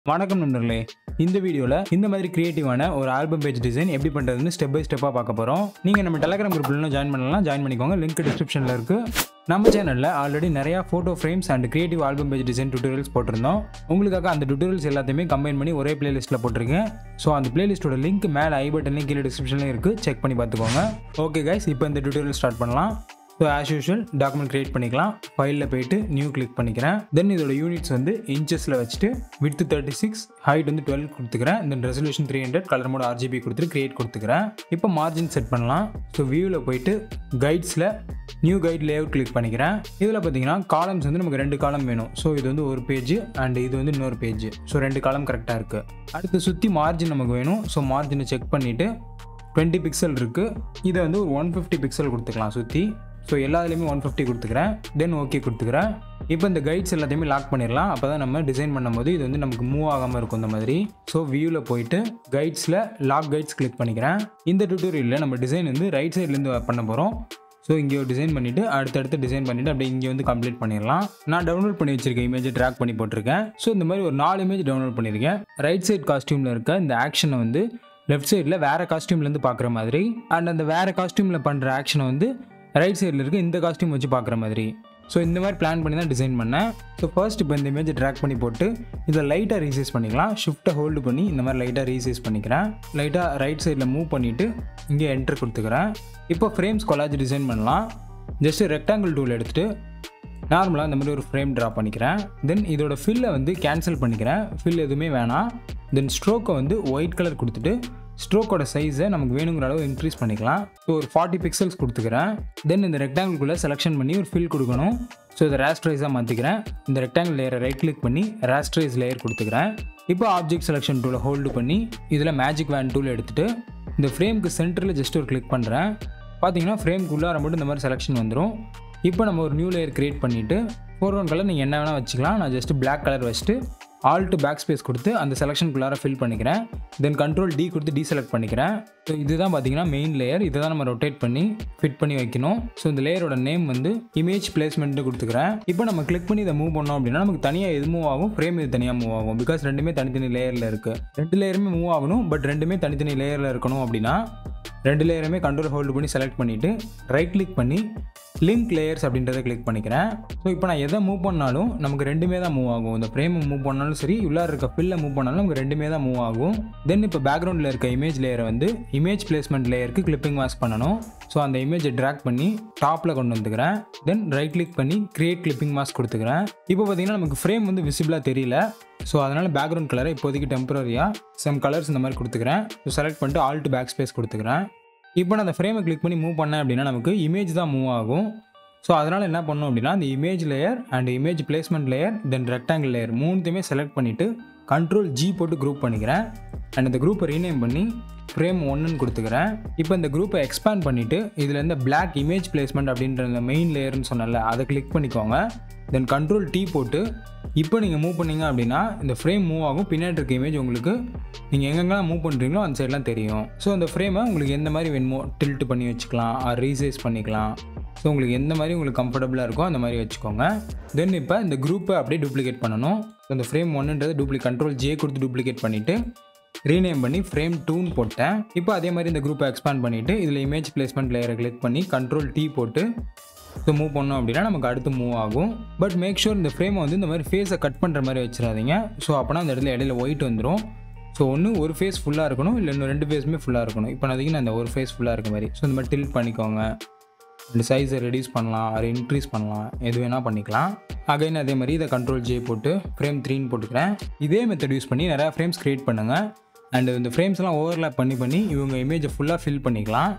வணக்கம் நண்பர்களே இந்த வீடியோவில் இந்த மாதிரி கிரியேட்டிவான ஒரு ஆல்பம் பேஜ் டிசைன் எப்படி பண்ணுறதுன்னு ஸ்டெப் பை ஸ்டெப்பாக பார்க்க போகிறோம் நீங்கள் நம்ம டெலகிராம் குரூப்லாம் ஜாயின் பண்ணலாம் ஜாயின் பண்ணிக்கோங்க லிங்க் டிஸ்கிரிப்ஷனில் இருக்குது நம்ம சேனலில் ஆல்ரெடி நிறையா photo frames and creative album page design tutorials போட்டிருந்தோம் உங்களுக்காக அந்த டுட்டோரியல்ஸ் எல்லாத்தையுமே கம்பைன் பண்ணி ஒரே பிளேலிஸ்ட்டில் போட்டிருக்கேன் ஸோ அந்த பிளேலிஸ்ட்டோட லிங்க் மேலே ஐ பட்டன்லையும் கீழே டிஸ்கிரிப்ஷன்லையும் இருக்குது செக் பண்ணி பார்த்துக்கோங்க ஓகே கைஸ் இப்போ இந்த டுட்டோரியல் ஸ்டார்ட் பண்ணலாம் so as usual document create பண்ணிக்கலாம் ஃபைலில் போயிட்டு நியூ கிளிக் பண்ணிக்கிறேன் தென் இதோட யூனிட்ஸ் வந்து இன்ச்சஸில் வச்சுட்டு வித் தேர்ட்டி சிக்ஸ் ஹைட் வந்து டுவெல் கொடுத்துக்கிறேன் then resolution three hundred colour mode RGB கொடுத்துட்டு கிரியேட் கொடுத்துக்கிறேன் இப்போ மார்ஜின் செட் பண்ணலாம் ஸோ வியூவில் போயிட்டு கைட்ஸில் நியூ கைட் லேஅவுட் கிளிக் பண்ணிக்கிறேன் இதில் பார்த்தீங்கன்னா காலம்ஸ் வந்து நமக்கு ரெண்டு காலம் வேணும் ஸோ இது வந்து ஒரு பேஜ் அண்ட் இது வந்து இன்னொரு பேஜ் ஸோ ரெண்டு காலம் கரெக்டாக இருக்குது அடுத்து சுற்றி மார்ஜின் நமக்கு வேணும் ஸோ மார்ஜினை செக் பண்ணிவிட்டு டுவெண்ட்டி பிக்சல் இருக்குது இதை வந்து ஒரு ஒன் ஃபிஃப்டி பிக்சல் கொடுத்துக்கலாம் சுற்றி ஸோ எல்லாத்துலேயுமே ஒன் ஃபிஃப்டி கொடுத்துக்கிறேன் தென் ஓகே கொடுத்துக்கிறேன் இப்போ இந்த கைட்ஸ் எல்லாத்தையுமே லாக் பண்ணிடலாம் அப்போ தான் நம்ம டிசைன் பண்ணும்போது இது வந்து நமக்கு மூவ் ஆகாமல் இருக்கும் இந்த மாதிரி ஸோ வியூவில் போயிட்டு கைட்ஸில் லாக் கைட்ஸ் கிளிக் பண்ணிக்கிறேன் இந்த டுட்டோரியலில் நம்ம டிசைன் வந்து ரைட் சைட்லேருந்து பண்ண போகிறோம் ஸோ இங்கே ஒரு டிசைன் பண்ணிவிட்டு அடுத்தடுத்து டிசைன் பண்ணிவிட்டு அப்படியே இங்கே வந்து கம்ப்ளீட் பண்ணிடலாம் நான் டவுன்லோட் பண்ணி வச்சிருக்க இமேஜை ட்ராக் பண்ணி போட்டிருக்கேன் ஸோ இந்த மாதிரி ஒரு நாலு இமேஜ் டவுன்லோட் பண்ணியிருக்கேன் ரைட் சைட் காஸ்டியூமில் இருக்க இந்த ஆக்ஷனை வந்து லெஃப்ட் சைடில் வேறு காஸ்டியூம்லேருந்து பார்க்குற மாதிரி அண்ட் அந்த வேறு காஸ்டியூமில் பண்ணுற ஆக்ஷனை வந்து ரைட் சைடில் இருக்க இந்த காஸ்டியூம் வச்சு பார்க்குற மாதிரி ஸோ இந்த மாதிரி பிளான் பண்ணி தான் டிசைன் பண்ணேன் ஸோ ஃபர்ஸ்ட் இப்போ இந்த இமேஜை ட்ராக் பண்ணி போட்டு இதை லைட்டாக ரீசைஸ் பண்ணிக்கலாம் ஷிஃப்ட்டை ஹோல்டு பண்ணி இந்த மாதிரி லைட்டாக ரீசைஸ் பண்ணிக்கிறேன் லைட்டாக ரைட் சைடில் மூவ் பண்ணிவிட்டு இங்கே என்ட்ரு கொடுத்துக்கிறேன் இப்போ ஃப்ரேம்ஸ் கொலாஜ் டிசைன் பண்ணலாம் ஜஸ்ட் ரெக்டாங்கிள் டூல் எடுத்துகிட்டு நார்மலாக இந்த மாதிரி ஒரு ஃப்ரேம் ட்ரா பண்ணிக்கிறேன் தென் இதோட ஃபில்லை வந்து கேன்சல் பண்ணிக்கிறேன் ஃபில் எதுவுமே வேணாம் தென் ஸ்ட்ரோக்கை வந்து ஒயிட் கலர் கொடுத்துட்டு ஸ்ட்ரோக்கோட சைஸை நமக்கு வேணுங்கிற அளவு இன்க்ரீஸ் பண்ணிக்கலாம் ஸோ ஒரு ஃபார்ட்டி பிக்சல்ஸ் கொடுத்துக்கிறேன் தென் இந்த ரெக்டாங்கிள்குள்ளே செலெக்ஷன் பண்ணி ஒரு ஃபில் கொடுக்கணும் ஸோ இதை ரேஸ்ட்ரைஸாக மாற்றிக்கிறேன் இந்த ரெக்டாங்கிள் லேயரை ரைட் கிளிக் பண்ணி ரேஸ்ட்ரைஸ் லேயர் கொடுத்துக்கிறேன் இப்போ ஆப்ஜெக்ட் செலெக்ஷன் டூலை ஹோல்டு பண்ணி இதில் மேஜிக் வேன் டூல் எடுத்துகிட்டு இந்த ஃப்ரேமுக்கு சென்டரில் ஜஸ்ட் ஒரு கிளிக் பண்ணுறேன் பார்த்தீங்கன்னா ஃப்ரேம்குள்ளார மட்டும் இந்த மாதிரி செலெக்ஷன் வந்துடும் இப்போ நம்ம ஒரு நியூ லேயர் க்ரியேட் பண்ணிவிட்டு ஃபோர் ஒன் கலர் நீங்கள் என்ன வேணால் வச்சுக்கலாம் நான் ஜஸ்ட் பிளாக் கலர் வச்சுட்டு ஆல்ட்டு பேக் ஸ்பேஸ் கொடுத்து அந்த செலெக்ஷனுக்குள்ளார ஃபில் பண்ணிக்கிறேன் தென் கண்ட்ரோல் டி கொடுத்து டீசெலக்ட் பண்ணிக்கிறேன் ஸோ இதுதான் பார்த்தீங்கன்னா மெயின் லேயர் இதை தான் நம்ம ரொட்டேட் பண்ணி ஃபிட் பண்ணி வைக்கணும் ஸோ இந்த லேயரோட நேம் வந்து இமேஜ் பிளேஸ்மெண்ட்டு கொடுத்துக்கிறேன் இப்போ நம்ம கிளிக் பண்ணி இதை மூவ் பண்ணோம் அப்படின்னா நமக்கு தனியாக எது மூவ் ஆகும் ஃப்ரேம் இது தனியாக மூவ் ஆகும் பிகாஸ் ரெண்டுமே தனித்தனி லேயரில் இருக்குது ரெண்டு லேயருமே மூவ் ஆகணும் பட் ரெண்டுமே தனித்தனி லேயரில் இருக்கணும் அப்படின்னா ரெண்டு லேயருமே கண்ட்ரோல் ஹோல்டு பண்ணி செலக்ட் பண்ணிவிட்டு ரைட் கிளிக் பண்ணி லிங்க் லேயர்ஸ் அப்படின்றத கிளிக் பண்ணிக்கிறேன் ஸோ இப்போ நான் எதை மூவ் பண்ணாலும் நமக்கு ரெண்டுமே தான் மூவ் ஆகும் இந்த ஃப்ரேமை மூவ் பண்ணாலும் சரி உள்ளார இருக்க ஃபில்லை மூவ் பண்ணாலும் நமக்கு ரெண்டுமே தான் மூவ் ஆகும் தென் இப்போ பேக்ரவுண்டில் இருக்க இமேஜ் லேயரை வந்து இமேஜ் பிளேஸ்மெண்ட் லேயருக்கு கிளிப்பிங் மாஸ் பண்ணணும் ஸோ அந்த இமேஜை ட்ராக் பண்ணி டாப்பில் கொண்டு வந்துக்கிறேன் தென் ரைட் கிளிக் பண்ணி கிரியேட் கிளிப்பிங் மாஸ் கொடுத்துக்கிறேன் இப்போ பார்த்தீங்கன்னா நமக்கு ஃப்ரேம் வந்து விசிபிளாக தெரியல ஸோ அதனால் பேக்ரவுண்ட் கலரை இப்போதைக்கு டெம்பரரியாக சம் கலர்ஸ் இந்த மாதிரி கொடுத்துக்கிறேன் ஸோ செலக்ட் பண்ணிட்டு ஆல்ட் பேக் ஸ்பேஸ் கொடுத்துக்கிறேன் இப்போ நான் அந்த ஃப்ரேமை கிளிக் பண்ணி மூவ் பண்ணேன் அப்படின்னா நமக்கு இமேஜ் தான் மூவ் ஆகும் ஸோ அதனால் என்ன பண்ணணும் அப்படின்னா அந்த image layer and image placement layer then rectangle layer மூணுத்தையுமே செலக்ட் பண்ணிவிட்டு கண்ட்ரோல் ஜி போட்டு குரூப் பண்ணிக்கிறேன் அண்ட் இந்த குரூப்பை ரீநேம் பண்ணி ஃப்ரேம் ஒன்றுன்னு கொடுத்துக்கிறேன் இப்போ இந்த குரூப்பை எக்ஸ்பேண்ட் பண்ணிவிட்டு இதில் இருந்த பிளாக் இமேஜ் பிளேஸ்மெண்ட் அப்படின்ற இந்த மெயின் லேயர்னு சொன்னல அதை கிளிக் பண்ணிக்கோங்க தென் கண்ட்ரோல் டீ போட்டு இப்போ நீங்கள் மூவ் பண்ணீங்க அப்படின்னா இந்த ஃப்ரேம் மூவ் ஆகும் பின்னாடி இருக்க இமேஜ் உங்களுக்கு நீங்கள் எங்கெங்கெல்லாம் மூவ் பண்ணுறீங்களோ அந்த சைட்லாம் தெரியும் ஸோ அந்த ஃப்ரேமை உங்களுக்கு எந்த மாதிரி வேணுமோ டில்ட் பண்ணி வச்சுக்கலாம் ரீசைஸ் பண்ணிக்கலாம் ஸோ உங்களுக்கு எந்த மாதிரி உங்களுக்கு கம்ஃபர்டபுளாக இருக்கோ அந்த மாதிரி வச்சுக்கோங்க தென் இப்போ இந்த குரூப்பை அப்படியே டூப்ளிகேட் பண்ணணும் ஸோ இந்த ஃப்ரேம் ஒன்றுன்றது டூப்ளிக் கண்ட்ரோல் ஜே கொடுத்து டூப்ளிகேட் பண்ணிவிட்டு ரீநேம் பண்ணி ஃப்ரேம் டூன்னு போட்டேன் இப்போ அதே மாதிரி இந்த குரூப்பை எக்ஸ்பேண்ட் பண்ணிவிட்டு இதில் இமேஜ் பிளேஸ்மெண்ட் லேயரை கிளிக் பண்ணி கண்ட்ரோல் டீ போட்டு ஸோ மூவ் பண்ணோம் அப்படின்னா நமக்கு அடுத்து மூவ் ஆகும் பட் மேக் ஷூர் இந்த ஃப்ரேமை வந்து இந்த மாதிரி ஃபேஸை கட் பண்ணுற மாதிரி வச்சிடாதீங்க ஸோ அப்போனா அந்த இடத்துல இடையில ஒயிட் வந்துடும் ஸோ ஒன்று ஒரு ஃபேஸ் ஃபுல்லாக இருக்கணும் இல்லை இன்னும் ரெண்டு ஃபேஸுமே ஃபுல்லாக இருக்கணும் இப்போ நான் அந்த ஒரு ஃபேஸ் ஃபுல்லாக இருக்க மாதிரி ஸோ இந்த மாதிரி டில்ட் பண்ணிக்கோங்க இந்த சைஸை ரெடியூஸ் பண்ணலாம் அதை இன்க்ரீஸ் பண்ணலாம் எது வேணால் பண்ணிக்கலாம் அகைன் அதே மாதிரி இதை கண்ட்ரோல் ஜே போட்டு ஃப்ரேம் த்ரீன்னு போட்டுக்கிறேன் இதே மெத்தட் யூஸ் பண்ணி நிறையா ஃப்ரேம்ஸ் க்ரியேட் பண்ணுங்கள் அண்ட் இந்த ஃப்ரேம்ஸ்லாம் ஓவர்லேப் பண்ணி பண்ணி இவங்க இமேஜை ஃபுல்லாக ஃபில் பண்ணிக்கலாம்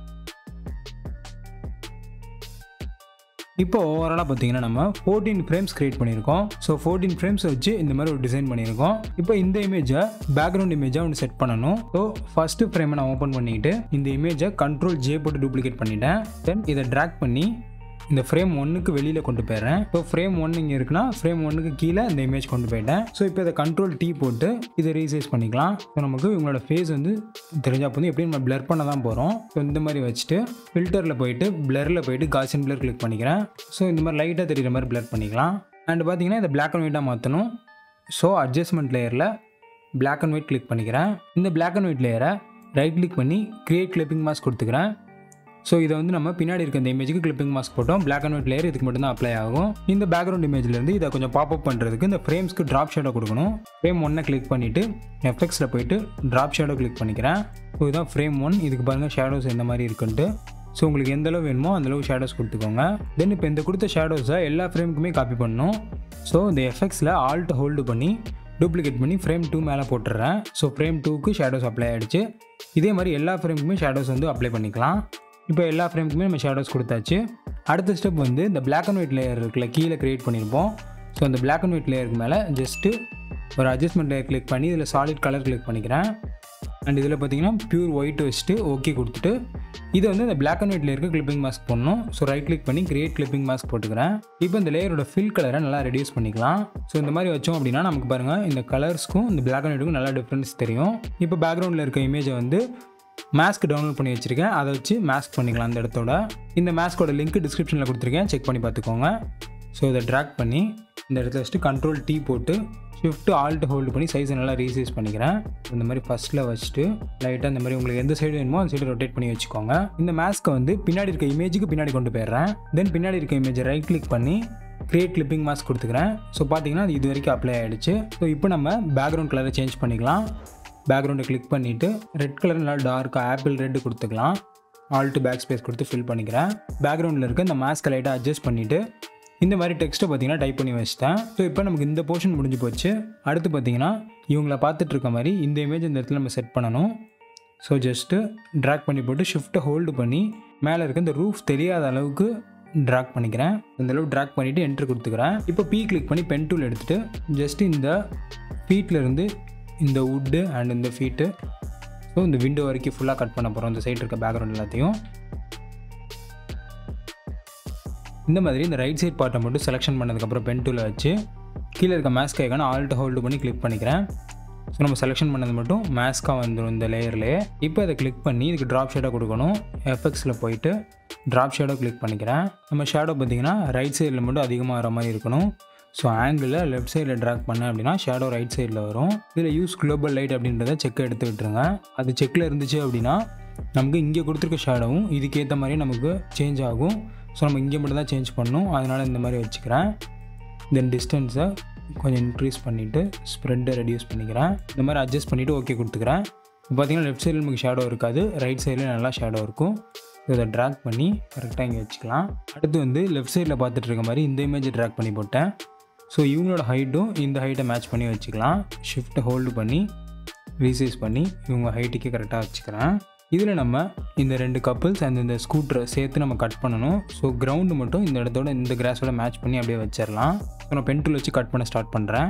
இப்போ ஓவராலாக பார்த்தீங்கன்னா நம்ம ஃபோர்டீன் ஃப்ரேம்ஸ் கிரியேட் பண்ணியிருக்கோம் ஸோ ஃபோர்டீன் ஃப்ரேம்ஸ் வச்சு இந்த மாதிரி ஒரு டிசைன் பண்ணியிருக்கோம் இப்போ இந்த இமேஜை பேக்ரவுண்ட் இமேஜாக ஒன்று செட் பண்ணணும் ஸோ ஃபஸ்ட்டு ஃப்ரேமை நான் ஓப்பன் பண்ணிக்கிட்டு இந்த இமேஜை கண்ட்ரோல் ஜே போட்டு டூப்ளிகேட் பண்ணிட்டேன் தென் இதை ட்ராக் பண்ணி இந்த ஃப்ரேம் ஒன்றுக்கு வெளியில் கொண்டு போயிடுறேன் இப்போ ஃப்ரேம் ஒன்று இங்கே இருக்குன்னா ஃப்ரேம் ஒன்றுக்கு கீழே இந்த இமேஜ் கொண்டு போயிட்டேன் ஸோ இப்போ இதை கண்ட்ரோல் டீ போட்டு இதை ரீசைஸ் பண்ணிக்கலாம் ஸோ நமக்கு இவங்களோட ஃபேஸ் வந்து தெரிஞ்சா வந்து எப்படி நம்ம பிளர் பண்ண தான் போகிறோம் ஸோ இந்த மாதிரி வச்சுட்டு ஃபில்டரில் போயிட்டு பிளரில் போயிட்டு காசின் பிளர் கிளிக் பண்ணிக்கிறேன் ஸோ இந்த மாதிரி லைட்டாக தெரியுற மாதிரி பிளர் பண்ணிக்கலாம் அண்ட் பார்த்தீங்கன்னா இதை பிளாக் அண்ட் ஒயிட்டாக மாற்றணும் ஸோ அட்ஜஸ்ட்மெண்ட் லேயரில் Black அண்ட் ஒயிட் கிளிக் பண்ணிக்கிறேன் இந்த Black அண்ட் ஒயிட் லேயரை ரைட் கிளிக் பண்ணி கிரியேட் கிளிப்பிங் மாஸ்க் கொடுத்துக்கிறேன் ஸோ இதை வந்து நம்ம பின்னாடி இருக்க இந்த இமேஜுக்கு கிளிப்பிங் மாஸ்க் போட்டோம் Black அண்ட் ஒயிட் லேயர் இதுக்கு மட்டும் தான் அப்ளை ஆகும் இந்த பேக்ரவுண்ட் இமேஜ்லேருந்து இதை கொஞ்சம் பாப் அப் பண்ணுறதுக்கு இந்த ஃப்ரேம்ஸ்க்கு ட்ராப் ஷேடோ கொடுக்கணும் ஃப்ரேம் ஒன்னை கிளிக் பண்ணிவிட்டு எஃபெக்ட்ஸில் போயிட்டு ட்ராப் ஷேடோ கிளிக் பண்ணிக்கிறேன் ஸோ இதுதான் ஃப்ரேம் ஒன் இதுக்கு பாருங்கள் ஷேடோஸ் எந்த மாதிரி இருக்குன்ட்டு ஸோ உங்களுக்கு எந்த அளவு வேணுமோ அந்த அளவு ஷேடோஸ் கொடுத்துக்கோங்க தென் இப்போ இந்த கொடுத்த ஷேடோஸை எல்லா ஃப்ரேமுக்குமே காப்பி பண்ணணும் ஸோ இந்த எஃபெக்ட்ஸில் ஆல்ட் ஹோல்டு பண்ணி டூப்ளிகேட் பண்ணி ஃப்ரேம் டூ மேலே போட்டுடுறேன் ஸோ ஃப்ரேம் டூக்கு ஷேடோஸ் அப்ளை ஆகிடுச்சு இதே மாதிரி எல்லா ஃப்ரேமுக்குமே ஷேடோஸ் வந்து அப்ளை பண்ணிக்கலாம் இப்போ எல்லா ஃப்ரேமுக்குமே நம்ம ஷேடோஸ் கொடுத்தாச்சு அடுத்த ஸ்டெப் வந்து இந்த Black அண்ட் ஒயிட் லேயர் இருக்குல்ல கீழே க்ரியேட் பண்ணியிருப்போம் ஸோ அந்த Black அண்ட் ஒயிட் லேயருக்கு மேலே ஜஸ்ட்டு ஒரு அட்ஜஸ்ட்மெண்ட் லேயர் கிளிக் பண்ணி இதில் சாலிட் கலர் கிளிக் பண்ணிக்கிறேன் அண்ட் இதில் பார்த்தீங்கன்னா பியூர் ஒயிட் வச்சுட்டு ஓகே கொடுத்துட்டு இதை வந்து இந்த Black அண்ட் ஒயிட் லேயருக்கு கிளிப்பிங் மாஸ்க் பண்ணணும் ஸோ ரைட் கிளிக் பண்ணி கிரியேட் கிளிப்பிங் மாஸ்க் போட்டுக்கிறேன் இப்போ இந்த லேயரோட ஃபில் கலரை நல்லா ரெடியூஸ் பண்ணிக்கலாம் ஸோ இந்த மாதிரி வச்சோம் அப்படின்னா நமக்கு பாருங்கள் இந்த கலர்ஸ்க்கும் இந்த Black அண்ட் ஒயிட்டுக்கும் நல்லா டிஃப்ரென்ஸ் தெரியும் இப்போ பேக்ரவுண்டில் இருக்க இமேஜை வந்து மாஸ்க் டவுன்லோட் பண்ணி வச்சுருக்கேன் அதை வச்சு மாஸ்க் பண்ணிக்கலாம் அந்த இடத்தோட இந்த மாஸ்கோட லிங்க் டிஸ்கிரிப்ஷனில் கொடுத்துருக்கேன் செக் பண்ணி பார்த்துக்கோங்க ஸோ இதை ட்ராக் பண்ணி இந்த இடத்துல வச்சுட்டு கண்ட்ரோல் டீ போட்டு ஷிஃப்ட் ஆல்ட் ஹோல்டு பண்ணி சைஸை நல்லா ரீசைஸ் பண்ணிக்கிறேன் இந்த மாதிரி ஃபஸ்ட்டில் வச்சுட்டு லைட்டாக இந்த மாதிரி உங்களுக்கு எந்த சைடு வேணுமோ அந்த சைடு ரொட்டேட் பண்ணி வச்சுக்கோங்க இந்த மாஸ்க்கை வந்து பின்னாடி இருக்க இமேஜுக்கு பின்னாடி கொண்டு போயிடுறேன் தென் பின்னாடி இருக்க இமேஜை ரைட் கிளிக் பண்ணி கிரியேட் கிளிப்பிங் மாஸ்க் கொடுத்துக்கிறேன் ஸோ பார்த்தீங்கன்னா அது இது வரைக்கும் அப்ளை ஆகிடுச்சு ஸோ இப்போ நம்ம பேக்ரவுண்ட் கலரை சேஞ்ச் பண்ணிக்கலாம் பேக்ரவுண்டை கிளிக் பண்ணிவிட்டு ரெட் கலர் நல்லா டார்க்காக ஆப்பிள் ரெட்டு கொடுத்துக்கலாம் ஆல்ட்டு பேக் ஸ்பேஸ் கொடுத்து ஃபில் பண்ணிக்கிறேன் பேக்ரவுண்டில் இருக்க இந்த மாஸ்க்கை லைட்டாக அட்ஜஸ்ட் பண்ணிவிட்டு இந்த மாதிரி டெக்ஸ்ட்டை பார்த்தீங்கன்னா டைப் பண்ணி வச்சிட்டேன் ஸோ இப்போ நமக்கு இந்த போர்ஷன் முடிஞ்சு போச்சு அடுத்து பார்த்தீங்கன்னா இவங்கள பார்த்துட்டு இருக்க மாதிரி இந்த இமேஜ் இந்த இடத்துல நம்ம செட் பண்ணணும் ஸோ ஜஸ்ட்டு ட்ராக் பண்ணி போட்டு ஷிஃப்ட்டை ஹோல்டு பண்ணி மேலே இருக்க இந்த ரூஃப் தெரியாத அளவுக்கு ட்ராக் பண்ணிக்கிறேன் இந்த அளவு ட்ராக் பண்ணிவிட்டு என்ட்ரு கொடுத்துக்கிறேன் இப்போ பி கிளிக் பண்ணி பென் டூல் எடுத்துகிட்டு ஜஸ்ட் இந்த ஃபீட்டில் இருந்து இந்த வுட்டு அண்ட் இந்த ஃபீட்டு ஸோ இந்த விண்டோ வரைக்கும் ஃபுல்லாக கட் பண்ண போகிறோம் இந்த சைடு இருக்க பேக்ரவுண்ட் எல்லாத்தையும் இந்த மாதிரி இந்த ரைட் சைட் பார்ட்டை மட்டும் செலெக்ஷன் பண்ணதுக்கப்புறம் பென் டூலை வச்சு கீழே இருக்க மேஸ்க் ஐக்கான ஆல்ட் ஹோல்டு பண்ணி கிளிக் பண்ணிக்கிறேன் ஸோ நம்ம செலெக்ஷன் பண்ணது மட்டும் மேஸ்க்காக வந்துடும் இந்த லேயர்லேயே இப்போ அதை கிளிக் பண்ணி இதுக்கு ட்ராப் ஷேடாக கொடுக்கணும் எஃபெக்ட்ஸில் போயிட்டு ட்ராப் ஷேடோ கிளிக் பண்ணிக்கிறேன் நம்ம ஷேடோ பார்த்தீங்கன்னா ரைட் சைடில் மட்டும் அதிகமாக வர மாதிரி இருக்கணும் ஸோ ஆங்கிளில் லெஃப்ட் சைடில் ட்ராக் பண்ணேன் அப்படின்னா ஷேடோ ரைட் சைடில் வரும் இதில் யூஸ் குளோபல் லைட் அப்படின்றத செக் எடுத்து விட்டுருங்க அது செக்கில் இருந்துச்சு அப்படின்னா நமக்கு இங்கே கொடுத்துருக்க ஷேடோவும் இதுக்கேற்ற மாதிரி நமக்கு சேஞ்ச் ஆகும் ஸோ நம்ம இங்கே மட்டும் தான் சேஞ்ச் பண்ணணும் அதனால் இந்த மாதிரி வச்சுக்கிறேன் தென் டிஸ்டன்ஸை கொஞ்சம் இன்க்ரீஸ் பண்ணிவிட்டு ஸ்ப்ரெட்டை ரெடியூஸ் பண்ணிக்கிறேன் இந்த மாதிரி அட்ஜஸ்ட் பண்ணிவிட்டு ஓகே கொடுத்துக்கிறேன் இப்போ பார்த்தீங்கன்னா லெஃப்ட் சைடில் நமக்கு ஷேடோ இருக்காது ரைட் சைடில் நல்லா ஷேடோ இருக்கும் இதை ட்ராக் பண்ணி கரெக்டாக இங்கே வச்சுக்கலாம் அடுத்து வந்து லெஃப்ட் சைடில் பார்த்துட்டு இருக்க மாதிரி இந்த இமேஜை ட்ராக் பண்ணி போட்டேன் ஸோ இவங்களோட ஹைட்டும் இந்த ஹைட்டை மேட்ச் பண்ணி வச்சுக்கலாம் ஷிஃப்ட்டை ஹோல்டு பண்ணி ரீசைஸ் பண்ணி இவங்க ஹைட்டுக்கே கரெக்டாக வச்சுக்கிறேன் இதில் நம்ம இந்த ரெண்டு கப்புள்ஸ் அண்ட் இந்த ஸ்கூட்டரை சேர்த்து நம்ம கட் பண்ணணும் ஸோ கிரவுண்டு மட்டும் இந்த இடத்தோட இந்த கிராஸோட மேட்ச் பண்ணி அப்படியே வச்சிடலாம் ஸோ நான் பென் டூல் வச்சு கட் பண்ண ஸ்டார்ட் பண்ணுறேன்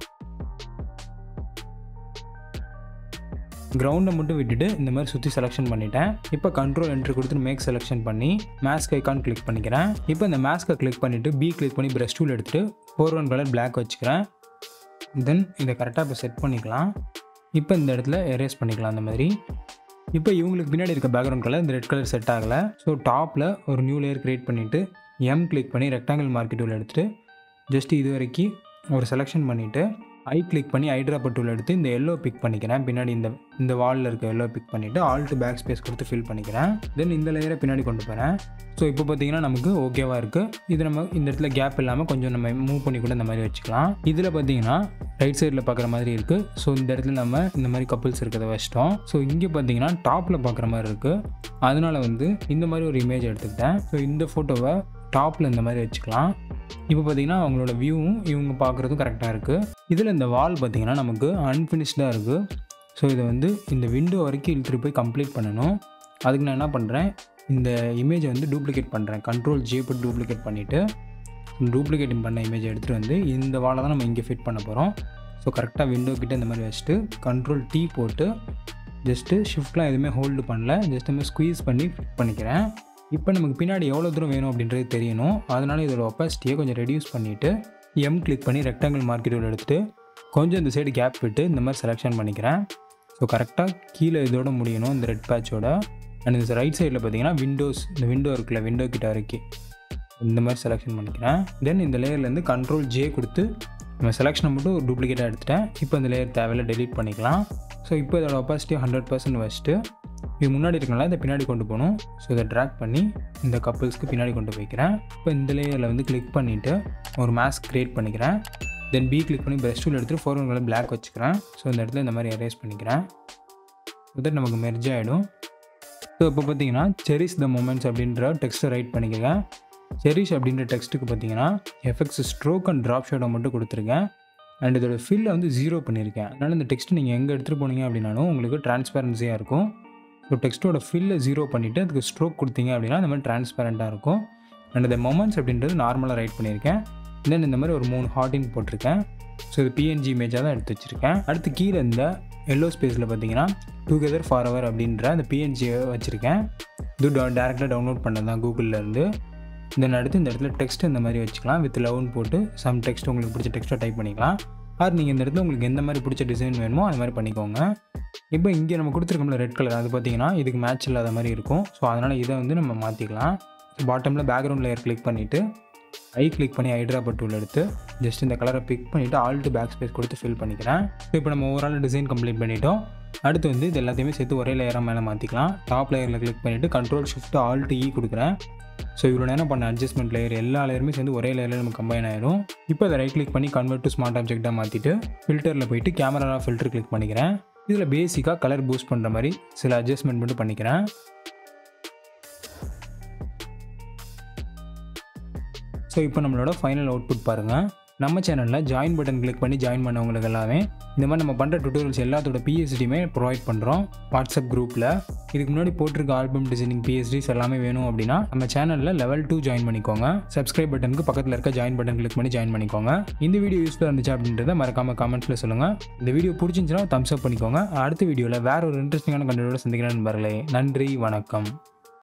கிரவுண்டை மட்டும் விட்டுட்டு இந்த மாதிரி சுற்றி செலெக்ஷன் பண்ணிட்டேன் இப்போ கண்ட்ரோல் என்ட்ரி கொடுத்து மேக் செலெக்ஷன் பண்ணி மேஸ்க் ஐக்கான் கிளிக் பண்ணிக்கிறேன் இப்போ இந்த மேஸ்க்கை கிளிக் பண்ணிவிட்டு பி கிளிக் பண்ணி ப்ரஷ் டூல் எடுத்துகிட்டு ஃபோர் ஒன் கலர் பிளாக் வச்சுக்கிறேன் தென் இதை கரெக்டாக இப்போ செட் பண்ணிக்கலாம் இப்போ இந்த இடத்துல எரேஸ் பண்ணிக்கலாம் அந்த மாதிரி இப்போ இவங்களுக்கு பின்னாடி இருக்க பேக்ரவுண்ட் கலர் இந்த ரெட் கலர் செட் ஆகலை ஸோ டாப்பில் ஒரு நியூ லேயர் க்ரியேட் பண்ணிவிட்டு எம் கிளிக் பண்ணி ரெக்டாங்கிள் மார்க்கெட் டூல் எடுத்துகிட்டு ஜஸ்ட் இது வரைக்கும் ஒரு செலெக்ஷன் பண்ணிவிட்டு ஐ கிளிக் பண்ணி ஐட்ராப்பர் டூல் எடுத்து இந்த எல்லோ பிக் பண்ணிக்கிறேன் பின்னாடி இந்த இந்த வாலில் இருக்க எல்லோ பிக் பண்ணிவிட்டு ஆல்ட்டு பேக் ஸ்பேஸ் கொடுத்து ஃபில் பண்ணிக்கிறேன் தென் இந்த லேயரை பின்னாடி கொண்டு போகிறேன் ஸோ இப்போ பார்த்தீங்கன்னா நமக்கு ஓகேவாக இருக்குது இது நம்ம இந்த இடத்துல கேப் இல்லாமல் கொஞ்சம் நம்ம மூவ் பண்ணி கூட இந்த மாதிரி வச்சுக்கலாம் இதில் பார்த்தீங்கன்னா ரைட் சைடில் பார்க்குற மாதிரி இருக்குது ஸோ இந்த இடத்துல நம்ம இந்த மாதிரி கப்புள்ஸ் இருக்கிறத வச்சிட்டோம் ஸோ இங்கே பார்த்தீங்கன்னா டாப்பில் பார்க்குற மாதிரி இருக்குது அதனால வந்து இந்த மாதிரி ஒரு இமேஜ் எடுத்துக்கிட்டேன் ஸோ இந்த ஃபோட்டோவை டாப்பில் இந்த மாதிரி வச்சுக்கலாம் இப்போ பார்த்தீங்கன்னா அவங்களோட வியூவும் இவங்க பார்க்குறதும் கரெக்டாக இருக்குது இதில் இந்த வால் பார்த்தீங்கன்னா நமக்கு அன்ஃபினிஷ்டாக இருக்குது ஸோ இதை வந்து இந்த விண்டோ வரைக்கும் இழுத்துட்டு போய் கம்ப்ளீட் பண்ணணும் அதுக்கு நான் என்ன பண்ணுறேன் இந்த இமேஜை வந்து டூப்ளிகேட் பண்ணுறேன் கண்ட்ரோல் ஜே போட்டு டூப்ளிகேட் பண்ணிவிட்டு டூப்ளிகேட் பண்ண இமேஜை எடுத்துகிட்டு வந்து இந்த வாலை தான் நம்ம இங்கே ஃபிட் பண்ண போகிறோம் ஸோ கரெக்டாக விண்டோ கிட்ட இந்த மாதிரி வச்சுட்டு கண்ட்ரோல் டீ போட்டு ஜஸ்ட்டு ஷிஃப்ட்லாம் எதுவுமே ஹோல்டு பண்ணல ஜஸ்ட் நம்ம ஸ்குவீஸ் பண்ணி ஃபிட் பண்ணிக்கிறேன் இப்போ நமக்கு பின்னாடி எவ்வளோ தூரம் வேணும் அப்படின்றது தெரியணும் அதனால் இதோட ஒப்பாசிட்டியை கொஞ்சம் ரெடியூஸ் பண்ணிவிட்டு எம் கிளிக் பண்ணி ரெக்டாங்கிள் மார்க்கெட் எடுத்துகிட்டு கொஞ்சம் இந்த சைடு கேப் விட்டு இந்த மாதிரி செலெக்ஷன் பண்ணிக்கிறேன் ஸோ கரெக்டாக கீழே இதோட முடியணும் இந்த ரெட் பேட்சோட அண்ட் இந்த ரைட் சைடில் பார்த்தீங்கன்னா விண்டோஸ் இந்த விண்டோ இருக்குல்ல விண்டோ கிட்ட வரைக்கும் இந்த மாதிரி செலெக்ஷன் பண்ணிக்கிறேன் தென் இந்த லேயர்லேருந்து கண்ட்ரோல் ஜே கொடுத்து நம்ம செலெக்ஷனை மட்டும் டூப்ளிகேட்டாக எடுத்துட்டேன் இப்போ இந்த லேயர் தேவையில்ல டெலீட் பண்ணிக்கலாம் ஸோ இப்போ இதோட ஒப்பாசிட்டி ஹண்ட்ரட் பர்சன்ட் வச்சுட்டு இது முன்னாடி இருக்கனால இதை பின்னாடி கொண்டு போகணும் ஸோ இதை ட்ராக் பண்ணி இந்த கப்புள்ஸ்க்கு பின்னாடி கொண்டு போய்க்கிறேன் இப்போ இந்த லேயரில் வந்து கிளிக் பண்ணிவிட்டு ஒரு மாஸ்க் க்ரியேட் பண்ணிக்கிறேன் தென் பி கிளிக் பண்ணி ப்ரெஷ் டூல் எடுத்துகிட்டு ஃபோர் ஒன் பிளாக் வச்சுக்கிறேன் ஸோ இந்த இடத்துல இந்த மாதிரி எரேஸ் பண்ணிக்கிறேன் ஸோ நமக்கு மெர்ஜ் ஆகிடும் ஸோ இப்போ பார்த்தீங்கன்னா செரிஸ் த மூமெண்ட்ஸ் அப்படின்ற டெக்ஸ்ட்டை ரைட் பண்ணிக்கங்க செரிஷ் அப்படின்ற டெக்ஸ்ட்டுக்கு பார்த்தீங்கன்னா effects stroke and drop shadow மட்டும் கொடுத்துருக்கேன் அண்ட் இதோட ஃபில்லை வந்து ஜீரோ பண்ணியிருக்கேன் அதனால் இந்த டெக்ஸ்ட் நீங்கள் எங்கே எடுத்துகிட்டு போனீங்க அப்படின்னாலும் உங்களுக்கு டிரான்ஸ்பேரன்சியாக இருக்கும் ஸோ டெக்ஸ்ட்டோட ஃபில்லை ஜீரோ பண்ணிவிட்டு அதுக்கு ஸ்ட்ரோக் கொடுத்தீங்க அப்படின்னா இந்த மாதிரி டிரான்ஸ்பேரண்ட்டாக இருக்கும் அண்ட் இந்த மொமெண்ட்ஸ் அப்படின்றது நார்மலாக ரைட் பண்ணியிருக்கேன் தென் இந்த மாதிரி ஒரு மூணு ஹார்டின் போட்டிருக்கேன் ஸோ இது பிஎன்ஜி இமேஜாக தான் எடுத்து வச்சுருக்கேன் அடுத்து கீழே இந்த எல்லோ ஸ்பேஸில் பார்த்தீங்கன்னா டுகெதர் ஃபார் அவர் அப்படின்ற அந்த பிஎன்ஜியை வச்சுருக்கேன் இது டேரெக்டாக டவுன்லோட் பண்ணது தான் கூகுளிலேருந்து தென் அடுத்து இந்த இடத்துல டெக்ஸ்ட் இந்த மாதிரி வச்சுக்கலாம் வித் லவ்னு போட்டு சம் டெக்ஸ்ட் உங்களுக்கு பிடிச்ச டெக்ஸ்ட்டை டைப் பண்ணிக்கலாம் ஆர் நீங்கள் இந்த இடத்துல உங்களுக்கு எந்த மாதிரி பிடிச்ச டிசைன் வேணுமோ அந்த மாதிரி பண்ணிக்கோங்க இப்போ இங்கே நம்ம கொடுத்துருக்கோம்ல ரெட் கலர் அது பார்த்தீங்கன்னா இதுக்கு மேட்ச் இல்லாத மாதிரி இருக்கும் ஸோ அதனால் இதை வந்து நம்ம மாற்றிக்கலாம் பாட்டமில் பேக்ரவுண்ட் லேயர் கிளிக் பண்ணிவிட்டு ஐ கிளிக் பண்ணி ஹைட்ரா டூல் எடுத்து ஜஸ்ட் இந்த கலரை பிக் பண்ணிவிட்டு ஆல்ட்டு பேக் ஸ்பேஸ் கொடுத்து ஃபில் பண்ணிக்கிறேன் ஸோ இப்போ நம்ம ஓவரால் டிசைன் கம்ப்ளீட் பண்ணிட்டோம் அடுத்து வந்து இது எல்லாத்தையுமே சேர்த்து ஒரே லேயராக மேலே மாற்றிக்கலாம் டாப் லேயரில் கிளிக் பண்ணிவிட்டு கண்ட்ரோல் ஷிஃப்ட் ஆல்ட்டு இ கொடுக்குறேன் ஸோ இவ்வளோ நேரம் பண்ண அட்ஜஸ்ட்மெண்ட் லேயர் எல்லா லேயருமே சேர்ந்து ஒரே லேயரில் நம்ம கம்பைன் ஆயிடும் இப்போ அதை ரைட் கிளிக் பண்ணி கன்வெர்ட் டு ஸ்மார்ட் ஆப்ஜெக்டாக மாற்றிட்டு ஃபில்டரில் போயிட்டு கேமரா ஃபில்டர் கிளிக் பண்ணிக்கிறேன் இதில் பேசிக்காக கலர் பூஸ்ட் பண்ணுற மாதிரி சில அட்ஜஸ்ட்மெண்ட் மட்டும் பண்ணிக்கிறேன் ஸோ இப்போ நம்மளோட ஃபைனல் அவுட்புட் பாருங்கள் நம்ம சேனலில் ஜாயின் பட்டன் கிளிக் பண்ணி ஜாயின் பண்ணவங்களுக்கு எல்லாமே இந்த மாதிரி நம்ம பண்ணுற டுட்டோரியல்ஸ் எல்லாத்தோட பிஎஸ்டியுமே ப்ரொவைட் பண்ணுறோம் வாட்ஸ்அப் குரூப்பில் இதுக்கு முன்னாடி போட்டிருக்க ஆல்பம் டிசைனிங் பிஎஸ்டிஸ் எல்லாமே வேணும் அப்படின்னா நம்ம சேனலில் லெவல் டூ ஜாயின் பண்ணிக்கோங்க சப்ஸ்கிரைப் பட்டனுக்கு பக்கத்தில் இருக்க ஜாயின் பட்டன் கிளிக் பண்ணி ஜாயின் பண்ணிக்கோங்க இந்த வீடியோ யூஸ்ஃபுல்லாக இருந்துச்சு அப்படின்றத மறக்காம கமெண்ட்ஸில் சொல்லுங்கள் இந்த வீடியோ பிடிச்சிருந்துச்சுன்னா தம்ஸ் அப் பண்ணிக்கோங்க அடுத்த வீடியோவில் வேற ஒரு இன்ட்ரெஸ்டிங்கான கண்டென்ட்டோட சந்திக்கிறேன் நண்பர்களே நன்றி வணக்கம்